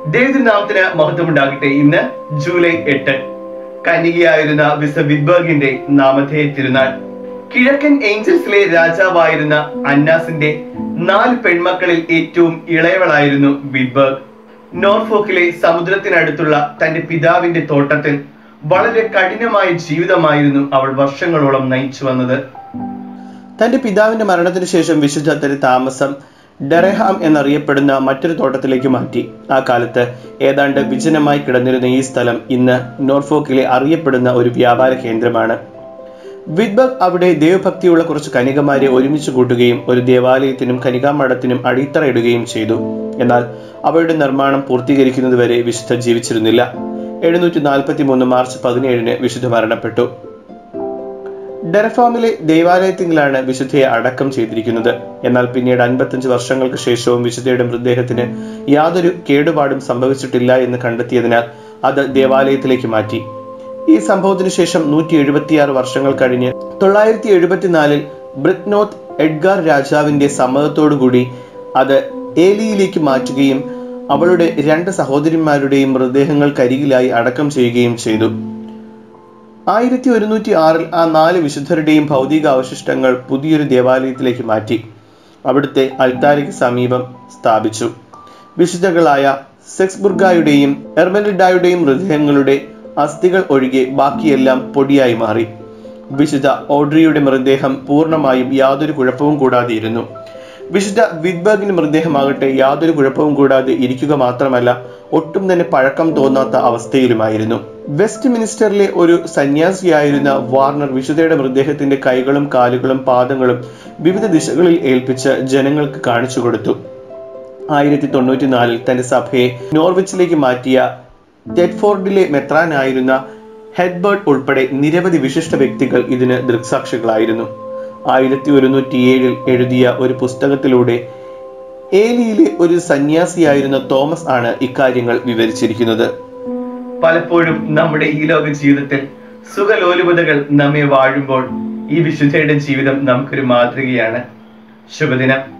ദൈവനാമത്തിന് മഹത്വമുണ്ടാകട്ടെ ഇന്ന് ജൂലൈ എട്ട് കന്യകയായിരുന്ന വിസ വിദ്ബർഗിന്റെ നാമധേയ തിരുനാൾ കിഴക്കൻ ഏഞ്ചൽസിലെ രാജാവായിരുന്ന അന്നാസിന്റെ നാല് പെൺമക്കളിൽ ഏറ്റവും ഇളയവളായിരുന്നു വിദ്ബർഗ് നോർഫോക്കിലെ സമുദ്രത്തിനടുത്തുള്ള തന്റെ പിതാവിന്റെ തോട്ടത്തിൽ വളരെ കഠിനമായ ജീവിതമായിരുന്നു അവൾ വർഷങ്ങളോളം നയിച്ചു വന്നത് തന്റെ പിതാവിന്റെ മരണത്തിന് ശേഷം വിശുദ്ധ തന്റെ താമസം ഡെറഹാം എന്നറിയപ്പെടുന്ന മറ്റൊരു തോട്ടത്തിലേക്ക് മാറ്റി ആ കാലത്ത് ഏതാണ്ട് വിജനമായി കിടന്നിരുന്ന ഈ സ്ഥലം ഇന്ന് നോർഫോക്കിലെ അറിയപ്പെടുന്ന ഒരു വ്യാപാര കേന്ദ്രമാണ് വിദ്ബർഗ് അവിടെ ദൈവഭക്തിയുള്ള കുറച്ച് കനികമാരെ ഒരുമിച്ച് കൂട്ടുകയും ഒരു ദേവാലയത്തിനും കനികാമഠത്തിനും അടിത്തറയിടുകയും ചെയ്തു എന്നാൽ അവയുടെ നിർമ്മാണം പൂർത്തീകരിക്കുന്നതുവരെ വിശുദ്ധ ജീവിച്ചിരുന്നില്ല എഴുന്നൂറ്റി നാൽപ്പത്തി മൂന്ന് മാർച്ച് പതിനേഴിന് വിശുദ്ധ മരണപ്പെട്ടു ഡെറഫാമിലെ ദേവാലയത്തിലാണ് വിശുദ്ധയെ അടക്കം ചെയ്തിരിക്കുന്നത് എന്നാൽ പിന്നീട് അൻപത്തഞ്ച് വർഷങ്ങൾക്ക് ശേഷവും വിശുദ്ധയുടെ മൃതദേഹത്തിന് യാതൊരു കേടുപാടും സംഭവിച്ചിട്ടില്ല എന്ന് കണ്ടെത്തിയതിനാൽ അത് ദേവാലയത്തിലേക്ക് മാറ്റി ഈ സംഭവത്തിന് ശേഷം നൂറ്റി എഴുപത്തിയാറ് വർഷങ്ങൾ കഴിഞ്ഞ് തൊള്ളായിരത്തി എഴുപത്തിനാലിൽ ബ്രിറ്റ്നോത്ത് എഡ്ഗാർ രാജാവിന്റെ സമ്മതത്തോടുകൂടി അത് ഏലിയിലേക്ക് മാറ്റുകയും അവളുടെ രണ്ട് സഹോദരിമാരുടെയും മൃതദേഹങ്ങൾക്കരികിലായി അടക്കം ചെയ്യുകയും ചെയ്തു ആയിരത്തി ഒരുന്നൂറ്റി ആറിൽ ആ നാല് വിശുദ്ധരുടെയും ഭൗതിക അവശിഷ്ടങ്ങൾ പുതിയൊരു ദേവാലയത്തിലേക്ക് മാറ്റി അവിടുത്തെ അൽത്താരയ്ക്ക് സമീപം സ്ഥാപിച്ചു വിശുദ്ധകളായ സെക്സ്ബുർഗായുടെയും എർമലിഡായുടെയും മൃതദേഹങ്ങളുടെ അസ്ഥികൾ ഒഴികെ ബാക്കിയെല്ലാം പൊടിയായി മാറി വിശുദ്ധ ഓഡ്രിയുടെ മൃതദേഹം പൂർണ്ണമായും യാതൊരു കുഴപ്പവും കൂടാതെ ഇരുന്നു വിശുദ്ധ വിദ്ബർഗിന്റെ മൃതദേഹമാകട്ടെ യാതൊരു കുഴപ്പവും കൂടാതെ ഇരിക്കുക മാത്രമല്ല ഒട്ടും തന്നെ പഴക്കം തോന്നാത്ത അവസ്ഥയിലുമായിരുന്നു വെസ്റ്റ് മിനിസ്റ്ററിലെ ഒരു സന്യാസിയായിരുന്ന വാർണർ വിശുദ്ധയുടെ മൃതദേഹത്തിന്റെ കൈകളും കാലുകളും പാദങ്ങളും വിവിധ ദിശകളിൽ ഏൽപ്പിച്ച് ജനങ്ങൾക്ക് കാണിച്ചു കൊടുത്തു ആയിരത്തി തൊണ്ണൂറ്റിനാലിൽ തന്റെ സഭയെ നോർവിച്ചിലേക്ക് മാറ്റിയ ടെറ്റ്ഫോർഡിലെ മെത്രാനായിരുന്ന ഹെഡ്ബേർട്ട് ഉൾപ്പെടെ നിരവധി വിശിഷ്ട വ്യക്തികൾ ഇതിന് ദൃക്സാക്ഷികളായിരുന്നു ആയിരത്തി ഒരുന്നൂറ്റി ഏഴിൽ എഴുതിയ ഒരു പുസ്തകത്തിലൂടെ ഏലിയിലെ ഒരു സന്യാസിയായിരുന്ന തോമസ് ആണ് ഇക്കാര്യങ്ങൾ വിവരിച്ചിരിക്കുന്നത് പലപ്പോഴും നമ്മുടെ ഈ ലോക ജീവിതത്തിൽ സുഖലോലുപതകൾ നമ്മെ വാഴുമ്പോൾ ഈ വിശുദ്ധയുടെ ജീവിതം നമുക്കൊരു മാതൃകയാണ് ശുഭദിനം